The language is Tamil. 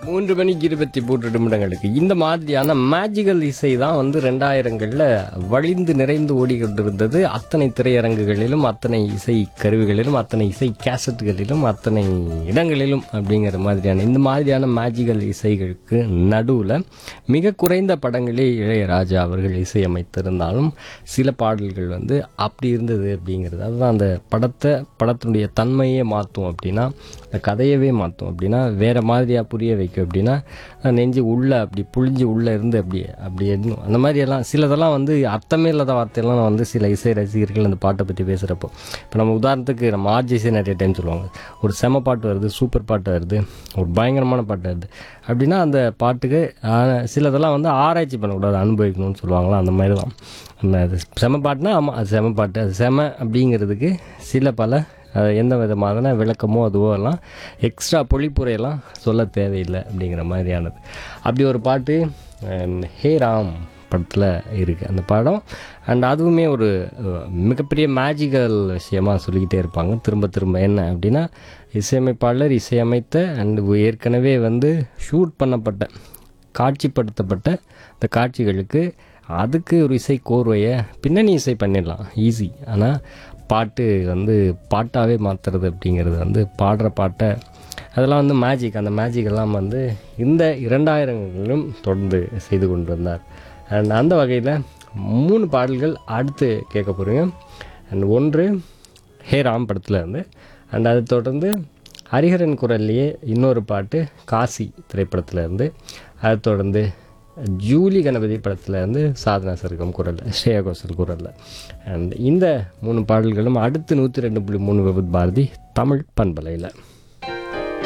மூன்று மணிக்கு இருபத்தி மூன்று நிமிடங்களுக்கு இந்த மாதிரியான மேஜிக்கல் இசை தான் வந்து ரெண்டாயிரங்களில் வழிந்து நிறைந்து ஓடிக்கொண்டிருந்தது அத்தனை திரையரங்குகளிலும் அத்தனை இசை கருவிகளிலும் அத்தனை இசை கேசட்டுகளிலும் அத்தனை இடங்களிலும் அப்படிங்கிற மாதிரியான இந்த மாதிரியான மேஜிக்கல் இசைகளுக்கு நடுவில் மிக குறைந்த படங்களே இளையராஜா அவர்கள் இசையமைத்திருந்தாலும் சில பாடல்கள் வந்து அப்படி இருந்தது அப்படிங்கிறது அதுதான் அந்த படத்தை படத்தினுடைய தன்மையே மாற்றும் அப்படின்னா அந்த கதையவே மாற்றும் அப்படின்னா வேற மாதிரியா புரிய வைக்கும் அப்படின்னா நெஞ்சு உள்ள அப்படி புழிஞ்சு உள்ள இருந்து அப்படி அப்படி எண்ணும் அந்த மாதிரி எல்லாம் சிலதெல்லாம் வந்து அர்த்தமே இல்லாத வார்த்தையெல்லாம் நான் வந்து சில இசை ரசிகர்கள் அந்த பாட்டை பற்றி பேசுகிறப்போ இப்போ நம்ம உதாரணத்துக்கு நம்ம ஆர்ஜிசே நிறைய டைம் சொல்லுவாங்க ஒரு செம பாட்டு வருது சூப்பர் பாட்டு வருது ஒரு பயங்கரமான பாட்டு வருது அப்படின்னா அந்த பாட்டுக்கு ஆ, சிலதெல்லாம் வந்து ஆராய்ச்சி பண்ணக்கூடாது அனுபவிக்கணும்னு சொல்லுவாங்களா அந்த மாதிரி தான் நம்ம அது செம பாட்டுனா ஆமாம் அது செம பாட்டு அது செம அப்படிங்கிறதுக்கு சில பல அது எந்த விதமான விளக்கமோ அதுவோ எல்லாம் எக்ஸ்ட்ரா பொழிப்புரையெல்லாம் சொல்ல தேவையில்லை அப்படிங்கிற மாதிரியானது அப்படி ஒரு பாட்டு அஹ், ஹே ராம் படத்தில் இருக்குது அந்த படம் அண்ட் அதுவுமே ஒரு அஹ், மிகப்பெரிய மேஜிக்கல் விஷயமா சொல்லிக்கிட்டே இருப்பாங்க திரும்ப திரும்ப என்ன அப்படின்னா இசையமைப்பாளர் இசையமைத்த அண்ட் ஏற்கனவே வந்து ஷூட் பண்ணப்பட்ட காட்சிப்படுத்தப்பட்ட இந்த காட்சிகளுக்கு அதுக்கு ஒரு இசை கோர்வையை பின்னணி இசை பண்ணிடலாம் ஈஸி ஆனால் பாட்டு வந்து பாட்டாகவே மாற்றுறது அப்படிங்கிறது வந்து பாடுற பாட்டை அதெல்லாம் வந்து மேஜிக் அந்த மேஜிக் எல்லாம் வந்து இந்த இரண்டாயிரங்களிலும் தொடர்ந்து செய்து கொண்டு வந்தார் அண்ட் அந்த வகையில் மூணு பாடல்கள் அடுத்து கேட்க போகிறீங்க அண்ட் ஒன்று ஹே ராம் படத்தில் இருந்து அண்ட் அதை தொடர்ந்து ஹரிஹரன் குரல்லையே இன்னொரு பாட்டு காசி திரைப்படத்தில் இருந்து அதை தொடர்ந்து ஜூலி கணபதி படத்தில் இருந்து சாதனா சர்க்கம் குரலில் ஸ்ரேயா கோஷல் குரலில் அண்ட் இந்த மூணு பாடல்களும் அடுத்து நூற்றி ரெண்டு புள்ளி மூணு விபத் பாரதி தமிழ் பண்பலையில்